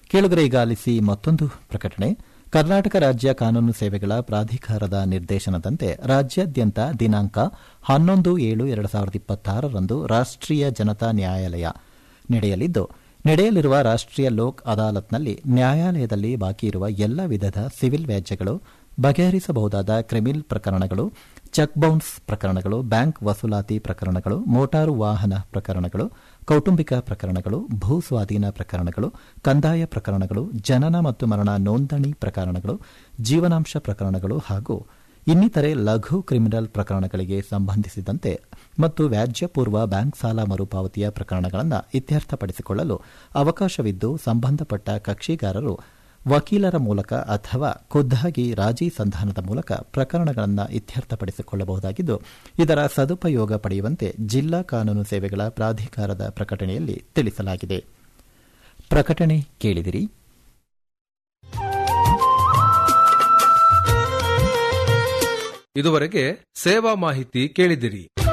ಕೇಳುಗರೆ ಈಗ ಆಲಿಸಿ ಮತ್ತೊಂದು ಪ್ರಕಟಣೆ ಕರ್ನಾಟಕ ರಾಜ್ಯ ಕಾನೂನು ಸೇವೆಗಳ ಪ್ರಾಧಿಕಾರದ ನಿರ್ದೇಶನದಂತೆ ರಾಜ್ಯಾದ್ಯಂತ ದಿನಾಂಕ ಹನ್ನೊಂದು ಏಳು ಎರಡು ಸಾವಿರದ ಇಪ್ಪತ್ತಾರರಂದು ರಾಷ್ಟೀಯ ಜನತಾ ನ್ಯಾಯಾಲಯ ನಡೆಯಲಿದ್ದು ನಡೆಯಲಿರುವ ರಾಷ್ಟೀಯ ಲೋಕ್ ಅದಾಲತ್ನಲ್ಲಿ ನ್ಯಾಯಾಲಯದಲ್ಲಿ ಬಾಕಿ ಇರುವ ಎಲ್ಲ ವಿಧದ ಸಿವಿಲ್ ವ್ಯಾಜ್ಯಗಳು ಬಗೆಹರಿಸಬಹುದಾದ ಕ್ರಿಮಿನಲ್ ಪ್ರಕರಣಗಳು ಚೆಕ್ ಬೌನ್ಸ್ ಪ್ರಕರಣಗಳು ಬ್ಯಾಂಕ್ ವಸೂಲಾತಿ ಪ್ರಕರಣಗಳು ಮೋಟಾರು ವಾಹನ ಪ್ರಕರಣಗಳು ಕೌಟುಂಬಿಕ ಪ್ರಕರಣಗಳು ಭೂ ಸ್ವಾಧೀನ ಪ್ರಕರಣಗಳು ಕಂದಾಯ ಪ್ರಕರಣಗಳು ಜನನ ಮತ್ತು ಮರಣ ನೋಂದಣಿ ಪ್ರಕರಣಗಳು ಜೀವನಾಂಶ ಪ್ರಕರಣಗಳು ಹಾಗೂ ಇನ್ನಿತರೆ ಲಘು ಕ್ರಿಮಿನಲ್ ಪ್ರಕರಣಗಳಿಗೆ ಸಂಬಂಧಿಸಿದಂತೆ ಮತ್ತು ವ್ಯಾಜ್ಯಪೂರ್ವ ಬ್ಯಾಂಕ್ ಸಾಲ ಮರುಪಾವತಿಯ ಪ್ರಕರಣಗಳನ್ನು ಇತ್ಯರ್ಥಪಡಿಸಿಕೊಳ್ಳಲು ಅವಕಾಶವಿದ್ದು ಸಂಬಂಧಪಟ್ಟ ಕಕ್ಷಿಗಾರರು ವಕೀಲರ ಮೂಲಕ ಅಥವಾ ಖುದ್ದಾಗಿ ರಾಜಿ ಸಂಧಾನದ ಮೂಲಕ ಪ್ರಕರಣಗಳನ್ನು ಇತ್ಯರ್ಥಪಡಿಸಿಕೊಳ್ಳಬಹುದಾಗಿದ್ದು ಇದರ ಸದುಪಯೋಗ ಪಡೆಯುವಂತೆ ಜಿಲ್ಲಾ ಕಾನೂನು ಸೇವೆಗಳ ಪ್ರಾಧಿಕಾರದ ಪ್ರಕಟಣೆಯಲ್ಲಿ ತಿಳಿಸಲಾಗಿದೆ ಪ್ರಕಟಣೆ ಕೇಳಿದಿರಿ ಇದುವರೆಗೆ ಸೇವಾ ಮಾಹಿತಿ ಕೇಳಿದಿರಿ